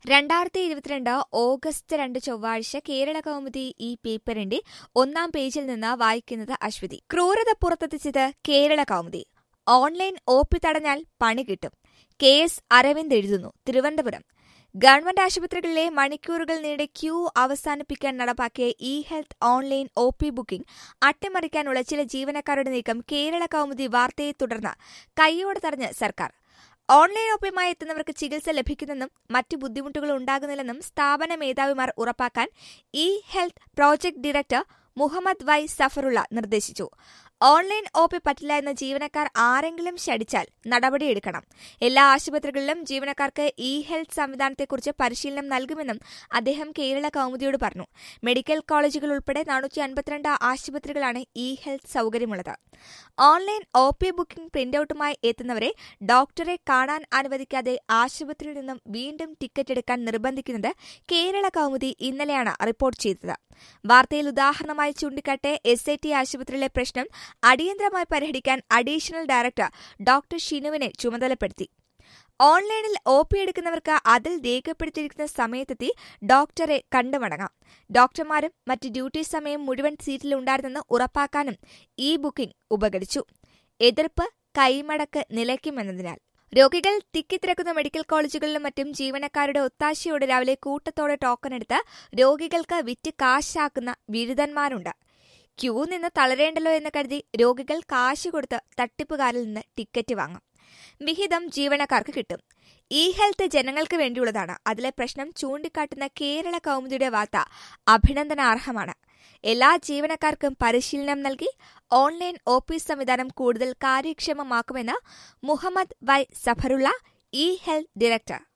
രണ്ടായിരത്തി ഇരുപത്തിരണ്ട് ഓഗസ്റ്റ് രണ്ട് ചൊവ്വാഴ്ച കേരള കൗമുദി ഈ പേപ്പറിന്റെ ഒന്നാം പേജിൽ നിന്ന് വായിക്കുന്നത് അശ്വതി ക്രൂരത പുറത്തെത്തിച്ചത് Kerala Kaumudi online O P തടഞ്ഞാൽ പണി കിട്ടും കെ എസ് അരവിന്ദ് എഴുതുന്നു തിരുവനന്തപുരം ഗവൺമെന്റ് ആശുപത്രികളിലെ മണിക്കൂറുകൾ നീണ്ട ക്യൂ അവസാനിപ്പിക്കാൻ നടപ്പാക്കിയ E health online O P booking അട്ടിമറിക്കാനുള്ള ചില ജീവനക്കാരുടെ നീക്കം കേരള കൗമുദി വാർത്തയെ തുടർന്ന് കൈയോടെ തടഞ്ഞ് സർക്കാർ ഓൺലൈൻ ഒപ്പയുമായി എത്തുന്നവർക്ക് ചികിത്സ ലഭിക്കുന്നെന്നും മറ്റു ബുദ്ധിമുട്ടുകൾ ഉണ്ടാകുന്നില്ലെന്നും സ്ഥാപന മേധാവിമാർ ഉറപ്പാക്കാൻ E health project director Muhammad Y Safarulla നിർദ്ദേശിച്ചു ഓൺലൈൻ ഒ പി പറ്റില്ല എന്ന ജീവനക്കാർ ആരെങ്കിലും ശടിച്ചാൽ നടപടിയെടുക്കണം എല്ലാ ആശുപത്രികളിലും ജീവനക്കാർക്ക് ഇ ഹെൽത്ത് സംവിധാനത്തെക്കുറിച്ച് പരിശീലനം നൽകുമെന്നും അദ്ദേഹം കേരള കൗമുദിയോട് പറഞ്ഞു മെഡിക്കൽ കോളേജുകൾ ഉൾപ്പെടെ നാനൂറ്റി അൻപത്തിരണ്ട് ആശുപത്രികളാണ് ഇ ഹെൽത്ത് സൗകര്യമുള്ളത് ഓൺലൈൻ ഒ പി ബുക്കിംഗ് പ്രിന്റൌട്ടുമായി എത്തുന്നവരെ ഡോക്ടറെ കാണാൻ അനുവദിക്കാതെ ആശുപത്രിയിൽ നിന്നും വീണ്ടും ടിക്കറ്റ് എടുക്കാൻ നിർബന്ധിക്കുന്നത് കേരള കൗമുദി ഇന്നലെയാണ് റിപ്പോർട്ട് ചെയ്തത് വാർത്തയിൽ ഉദാഹരണമായി ചൂണ്ടിക്കാട്ടെ എസ് ഐ ടി ആശുപത്രിയിലെ പ്രശ്നം അടിയന്തരമായി പരിഹരിക്കാൻ അഡീഷണൽ ഡയറക്ടർ ഡോക്ടർ ഷിനുവിനെ ചുമതലപ്പെടുത്തി ഓൺലൈനിൽ ഒ പി എടുക്കുന്നവർക്ക് അതിൽ രേഖപ്പെടുത്തിയിരിക്കുന്ന സമയത്തെത്തി ഡോക്ടറെ കണ്ടുമടങ്ങാം ഡോക്ടർമാരും മറ്റ് ഡ്യൂട്ടി സമയം മുഴുവൻ സീറ്റിലുണ്ടായിരുന്നെന്ന് ഉറപ്പാക്കാനും ഈ ബുക്കിംഗ് ഉപകരിച്ചു എതിർപ്പ് കൈമടക്ക് നിലയ്ക്കുമെന്നതിനാൽ രോഗികൾ തിക്കിത്തിരക്കുന്ന മെഡിക്കൽ കോളേജുകളിലും മറ്റും ജീവനക്കാരുടെ ഒത്താശയോടെ രാവിലെ കൂട്ടത്തോടെ ടോക്കൺ എടുത്ത് രോഗികൾക്ക് വിറ്റ് കാശാക്കുന്ന ബിരുദന്മാരുണ്ട് ക്യൂ നിന്ന് തളരേണ്ടല്ലോ എന്ന് കരുതി രോഗികൾ കാശ് കൊടുത്ത് തട്ടിപ്പുകാരിൽ നിന്ന് ടിക്കറ്റ് വാങ്ങും വിഹിതം ജീവനക്കാർക്ക് കിട്ടും ഇ ഹെൽത്ത് ജനങ്ങൾക്ക് വേണ്ടിയുള്ളതാണ് അതിലെ പ്രശ്നം ചൂണ്ടിക്കാട്ടുന്ന കേരള കൗമുദിയുടെ വാർത്ത അഭിനന്ദനാർഹമാണ് എല്ലാ ജീവനക്കാർക്കും പരിശീലനം നൽകി ഓൺലൈൻ ഒ പി സംവിധാനം കൂടുതൽ കാര്യക്ഷമമാക്കുമെന്ന് Muhammad Y Safarulla E health director